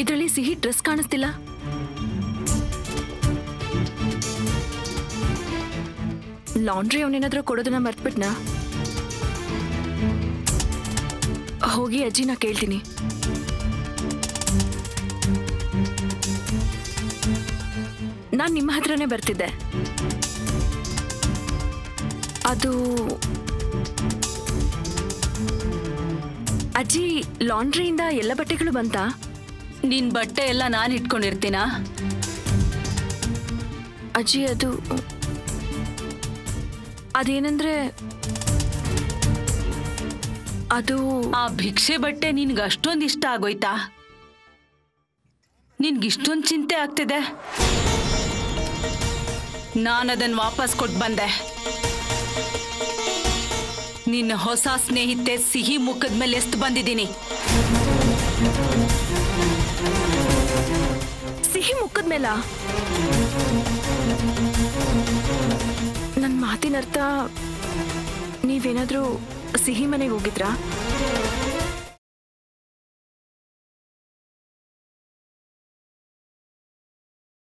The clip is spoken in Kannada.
ಇದರಲ್ಲಿ ಸಿಹಿ ಡ್ರೆಸ್ ಕಾಣಿಸ್ತಿಲ್ಲ ಲಾಂಡ್ರಿ ಅವನೇನಾದ್ರೂ ಕೊಡೋದನ್ನ ಮರ್ತ್ಬಿಟ್ನಾ ಹೋಗಿ ಅಜ್ಜಿನ ಕೇಳ್ತೀನಿ ನಾನ್ ನಿಮ್ಮ ಹತ್ರನೇ ಬರ್ತಿದ್ದೆ ಅದು ಅಜ್ಜಿ ಲಾಂಡ್ರಿಯಿಂದ ಎಲ್ಲ ಬಟ್ಟೆಗಳು ಬಂತಾ ನಿನ್ ಬಟ್ಟೆ ಎಲ್ಲ ನಾನು ಇಟ್ಕೊಂಡಿರ್ತೀನ ಅಜ್ಜಿ ಅದು ಅದೇನಂದ್ರೆ ಅದು ಆ ಭಿಕ್ಷೆ ಬಟ್ಟೆ ನಿನ್ಗೆ ಅಷ್ಟೊಂದು ಇಷ್ಟ ಆಗೋಯ್ತಾ ನಿನ್ಗೆ ಇಷ್ಟೊಂದು ಚಿಂತೆ ಆಗ್ತಿದೆ ನಾನು ಅದನ್ನು ವಾಪಸ್ ಕೊಟ್ಟು ಬಂದೆ ನಿನ್ನ ಹೊಸ ಸ್ನೇಹಿತೆ ಸಿಹಿ ಮುಖದ ಮೇಲೆ ಎಷ್ಟು ಬಂದಿದ್ದೀನಿ ಸಿಹಿ ಮುಖದ ಮೇಲ ನನ್ನ ಮಾತಿನ ಅರ್ಥ ನೀವೇನಾದ್ರೂ ಸಿಹಿ ಮನೆಗೆ ಹೋಗಿದ್ರಾ